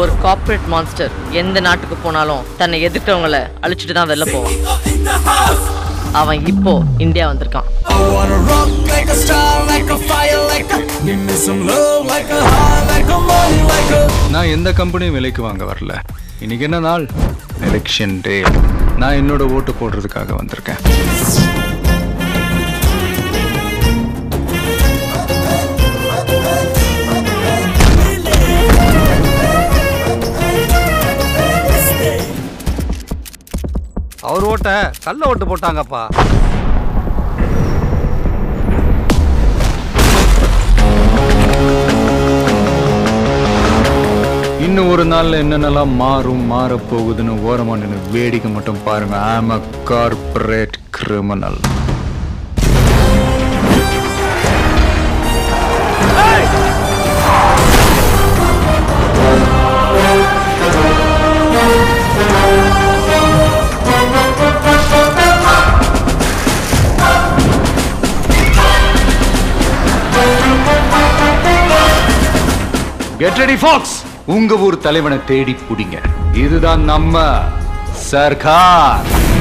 ஒரு corporate monster எந்த நாட்டுக்கு போனாலும் தன்னை எதிர்க்கிறவங்கள அழிச்சிட்டு தான் வெளில போவான் அவன் இப்போ இந்தியா வந்திருக்கான் I wanna rock like a star, like a fire, like a Give me some love, like a high, like a money, like a நான் எந்த கம்பெனியும் விலைக்கு வாங்க வரல இன்னைக்கு என்ன நாள் எலெக்ஷன் டே நான் என்னோட ஓட்டு போடுறதுக்காக வந்திருக்கேன் அவர் ஓட்ட கள்ள ஓட்டு போட்டாங்கப்பா இன்னும் ஒரு நாள்ல என்னென்னலாம் மாறும் மாறப் போகுதுன்னு ஓரமா நின்று வேடிக்கை மட்டும் பாருங்க I'm a corporate criminal get ready fox உங்க ஊர் தலைவனை தேடி புடிங்க இதுதான் நம்ம சர்க்கார்